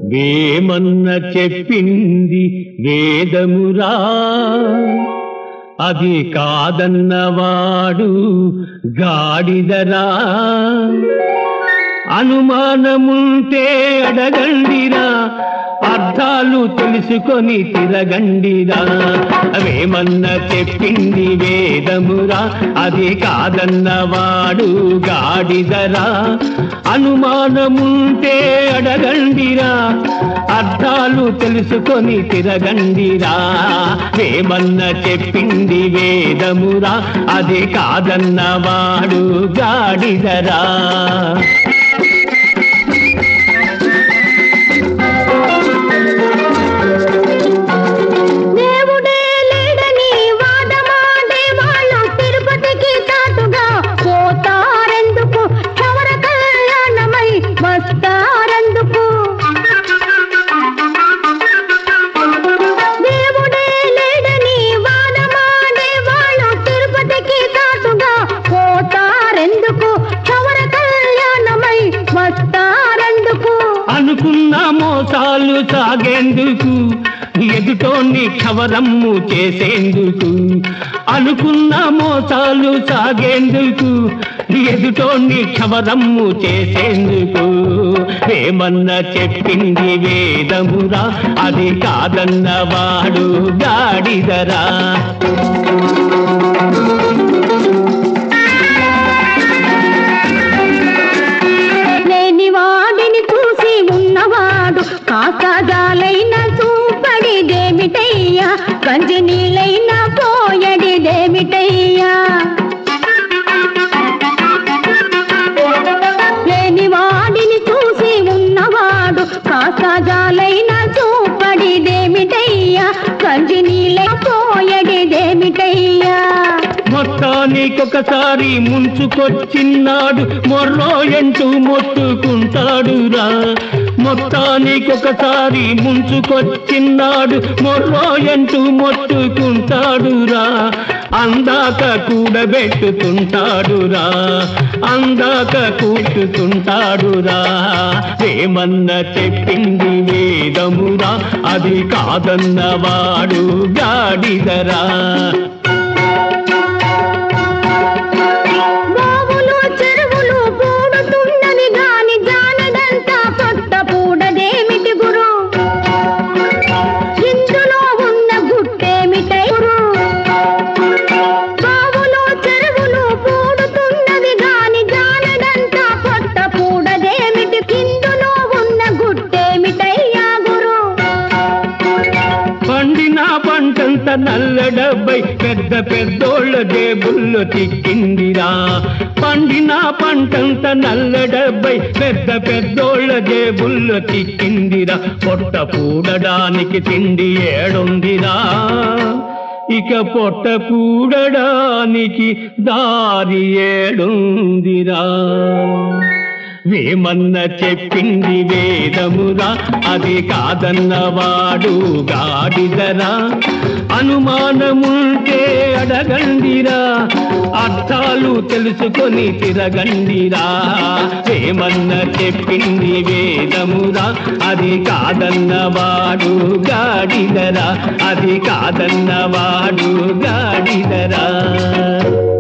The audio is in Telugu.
వేమన్న చెప్పింది వేదమురా అది కాదన్నవాడు గాడిదరా అనుమానముంటే అడగండిరా అర్థాలు తెలుసుకొని తిరగండిరా వేమన్న చెప్పింది వేదమురా అది కాదన్నవాడు గాడిదరా అనుమానముంటే అడగండిరా అర్థాలు తెలుసుకొని తిరగండిరా వేమన్న చెప్పింది వేదమురా అది కాదన్నవాడు గాడిదరా దేవుడే లేడని వాదమాడే వాళ్ళు తిరుపతికి చాటుగా పోతారెందుకు క్షవర కళ్యాణమై వస్తారెందుకు దేవుడే లేడని వాదమాడే వాళ్ళు తిరుపతికి చాటుగా పోతారెందుకు క్షవర కళ్యాణమై వస్తారెందుకు అనుకున్న మోసాలు సాగేందుకు ఎదుటోని క్షవరమ్ము చేసేందుకు అనుకున్న మోసాలు సాగేందుకు ఎదుటోని క్షవరమ్ము చేసేందుకు వేమన్న చెప్పింది వేదమురా అది కాదన్నవాడు గాడిదరా లేని వాడిని చూసి ఉన్నవాడు కాకగాలైన చూపడిదేమిటయ్యా కంచి నీళ్ళైన పోయడిదేమిటయ్యా లేని వాడిని చూసి ఉన్నవాడు కాకగాలైన చూపడిదేమిటయ్యా కంచి నీళ్ళై పోయడిదేమిటయ్యా మొత్తానికొకసారి ముంచుకొచ్చిన్నాడు మొర్రో ఎంటూ మొత్తుకుంటాడురా మొత్తానికొకసారి ముంచుకొచ్చిన్నాడు మొర్రో ఎంటూ మొత్తుకుంటాడురా అందాక కూడబెట్టుతుంటాడురా అందాక కూర్చుతుంటాడురా ఏమన్న చెప్పింది వేదమురా అది కాదన్నవాడు గాడిదరా బావులు చెరువులు పూడుతున్నది గాని జానదంతా పొట్ట పూడదేమిటి గురు ఇందులో ఉన్న గుట్టేమిటై గురు బావులు చెరువులు పూడుతున్నది గాని జానదంతా పొట్ట పూడదేమిటి ఇందులో ఉన్న గుట్టేమిటయ్యా గురు పండిన పంటంత నల్ల డబ్బై పెద్ద పెద్దోళ్ళ జేబుల్లో చిక్కిందిరా పండిన పంటంత నల్ల డబ్బై పెద్ద పెద్దోళ్ళ జేబుల్లో చిక్కిందిరా పొట్ట పూడడానికి తిండి ఏడుందిరా ఇక పొట్ట పూడడానికి దారి ఏడుందిరా వేమన్న చెప్పింది వేదమురా అది కాదన్నవాడు గాడిదరా అనుమానముంటే అడగండిరా అర్థాలు తెలుసుకొని తిరగండిరా వేమన్న చెప్పింది వేదమురా అది కాదన్నవాడు గాడిదరా అది కాదన్నవాడు గాడిదరా